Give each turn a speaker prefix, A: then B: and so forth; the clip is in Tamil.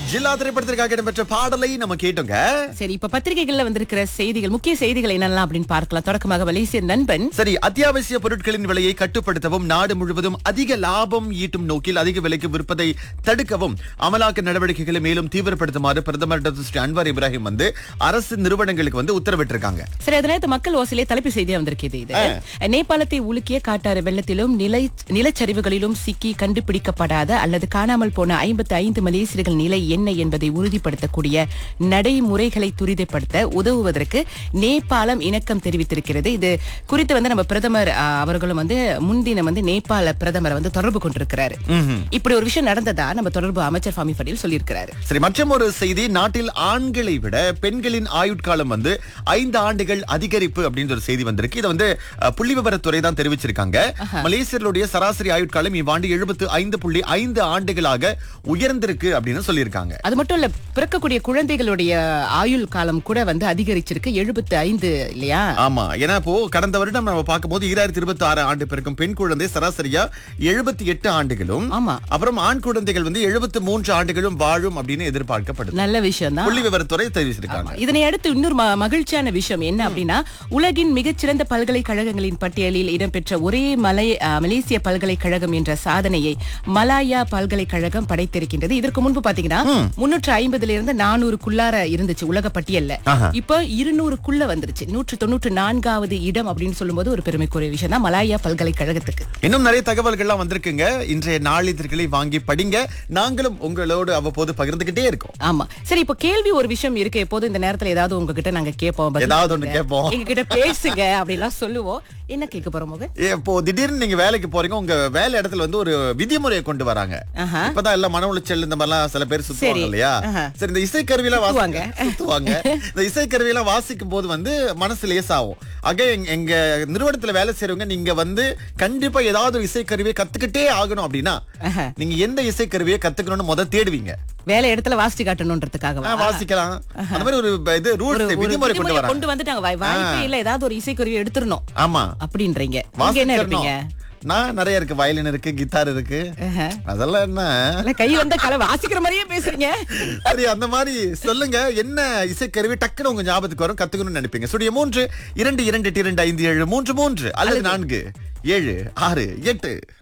A: ஜில்லா திரைப்படத்திற்காக இடம்பெற்ற பாடலை நம்ம கேட்டோங்க
B: சரி இப்ப பத்திரிகைகள்ல வந்திருக்கிற செய்திகள் முக்கிய செய்திகள் என்னெல்லாம் அப்படின்னு பார்க்கலாம் தொடக்கமாக மலேசிய நண்பன்
A: சரி அத்தியாவசிய பொருட்களின் விலையை கட்டுப்படுத்தவும் நாடு முழுவதும் அதிக லாபம் ஈட்டும் நோக்கில் அதிக விலைக்கு விற்பதை தடுக்கவும் அமலாக்க நடவடிக்கைகளை மேலும் தீவிரப்படுத்துமாறு பிரதமர் டாக்டர் ஸ்ரீ அன்வார் இப்ராஹிம் வந்து அரசு நிறுவனங்களுக்கு வந்து உத்தரவிட்டிருக்காங்க
B: சரி அதனால மக்கள் ஓசிலே தலைப்பு செய்தியா வந்திருக்கிறது இது நேபாளத்தை உலுக்கிய காட்டாறு வெள்ளத்திலும் நிலை நிலச்சரிவுகளிலும் சிக்கி கண்டுபிடிக்கப்படாத அல்லது காணாமல் போன ஐம்பத்தி ஐந்து மலேசியர்கள் நிலை என்ன என்பதை உறுதிப்படுத்தக்கூடிய நடைமுறைகளை துரிதப்படுத்த உதவுவதற்கு நேபாளம் இணக்கம் தெரிவித்திருக்கிறது இது குறித்து வந்து நம்ம பிரதமர் ஆ, அவர்களும் வந்து முன்தினம் வந்து நேபாள பிரதமரை வந்து தொடர்பு கொண்டிருக்கிறாரு இப்படி ஒரு விஷயம் நடந்ததா நம்ம தொடர்பு அமைச்சர் ஃபாமி படேல் சொல்லியிருக்கிறாரு
A: சரி மற்றும் ஒரு செய்தி நாட்டில் ஆண்களை விட பெண்களின் ஆயுட்காலம் வந்து ஐந்து ஆண்டுகள் அதிகரிப்பு அப்படின்ற ஒரு செய்தி வந்திருக்கு இதை வந்து அஹ், புள்ளி விவரத்துறை தான் தெரிவிச்சிருக்காங்க மலேசியர்களுடைய சராசரி ஆயுட்காலம் இவ்வாண்டு எழுபத்து ஐந்து புள்ளி ஐந்து ஆண்டுகளாக உயர்ந்திருக்கு அப்படின்னு சொல்லியிருக்காங்க
B: அது மட்டும் இல்ல பிறக்கக்கூடிய குழந்தைகளுடைய ஆயுள் காலம் கூட வந்து அதிகரிச்சிருக்கு எழுபத்தி ஐந்து இல்லையா
A: ஆமா ஏன்னா இப்போ கடந்த வருடம் நம்ம பார்க்கும்போது ஈராயிரத்தி இருபத்தி ஆறு ஆண்டு பிறக்கும் பெண் குழந்தை சராசரியா எழுபத்தி எட்டு ஆண்டுகளும்
B: ஆமா
A: அப்புறம் ஆண் குழந்தைகள் வந்து எழுபத்து மூன்று ஆண்டுகளும் வாழும் அப்படின்னு எதிர்பார்க்கப்படுது
B: நல்ல விஷயம் தான்
A: புள்ளி விவரத்துறை தெரிவிச்சிருக்காங்க
B: இதனை அடுத்து இன்னொரு ம- மகிழ்ச்சியான விஷயம் என்ன அப்படின்னா உலகின் மிகச்சிறந்த பல்கலைக்கழகங்களின் பட்டியலில் இடம்பெற்ற ஒரே மலை அ, மலேசிய பல்கலைக்கழகம் என்ற சாதனையை மலாயா பல்கலைக்கழகம் படைத்திருக்கின்றது இதற்கு முன்பு பாத்தீங்கன்னா முன்னூற்று ஐம்பதுல இருந்து நானூறுக்குள்ளார இருந்துச்சு உலக பட்டியல்ல
A: ஆஹா.
B: இப்போ இருநூறுக்குள்ள வந்துருச்சு நூற்று தொண்ணூற்று நான்காவது இடம் அப்படின்னு சொல்லும்போது ஒரு பெருமைக்குரிய விஷயம் தான் மலாயா பல்கலைக்கழகத்துக்கு
A: இன்னும் நிறைய தகவல்கள்லாம் வந்திருக்குங்க இன்றைய நாளிதழ்களை வாங்கி படிங்க நாங்களும் உங்களோடு அவ்வப்போது பகிர்ந்துகிட்டே இருக்கோம்
B: ஆமா சரி இப்போ கேள்வி ஒரு விஷயம் இருக்கு எப்போதும் இந்த நேரத்துல ஏதாவது உங்ககிட்ட நாங்க கேட்போம் பதில்
A: ஏதாவது ஒண்ணு கேட்போம்
B: எங்க கிட்ட பேசுங்க அப்படிலாம் சொல்லுவோம் என்ன கேட்க போறோம் மகன்
A: ஏ, இப்போ திடீர்னு நீங்க வேலைக்கு போறீங்க உங்க வேலை இடத்துல வந்து ஒரு விதிமுறையை கொண்டு வராங்க
B: ஆஹா.
A: இப்பதான் எல்லாம் மன உளைச்சல் இந்த மாதிரிலாம் சில பேர் சுத்துவாங்க
B: சரி.
A: இல்லையா
B: ஆஹா.
A: சரி இந்த இசை கருவியெல்லாம்
B: சுத்துவாங்க.
A: சுத்துவாங்க இந்த இசை கருவியெல்லாம் வாசிக்கும் போது வந்து மனசு லேசாகும் ஆக எங்க- எங்க நிறுவனத்துல வேலை செய்றவங்க நீங்க வந்து கண்டிப்பா ஏதாவது ஒரு இசை கருவியை கத்துக்கிட்டே ஆகணும் அப்படின்னா
B: ஆஹா.
A: நீங்க எந்த இசை கருவியை கத்துக்கணும்னு முத தேடுவீங்க
B: வேலை இடத்துல வாசிச்சு காட்டணும்ன்றதுக்காக
A: ஆ, வாசிக்கலாம் அந்த மாதிரி ஒரு ப- இது ரூல்ஸ் விதிமுறை கொண்டு வராங்க
B: கொண்டு வந்துட்டாங்க வாய்- வாய்ப்பே இல்ல ஏதாவது ஒரு இசைக்கருவி எடுத்துடணும்
A: ஆமா
B: அப்படின்றீங்க நீங்க என்ன இருப்பீங்க
A: வாசிக்கணும் நான் நிறைய இருக்கு வயலின் இருக்கு கிட்டார் இருக்கு
B: ஆஹா.
A: அதெல்லாம் என்ன
B: இல்ல, கை வந்த கலை வாசிக்கிற மாதிரியே பேசுறீங்க
A: சரி அந்த மாதிரி சொல்லுங்க என்ன இசைக்கருவி டக்குன்னு உங்க ஞாபகத்துக்கு வரும் கத்துக்கணும்னு நினைப்பீங்க சுடிய மூன்று இரண்டு இரண்டு எட்டு, இரண்டு ஐந்து ஏழு மூன்று மூன்று அல்லது நான்கு ஏழு ஆறு எட்டு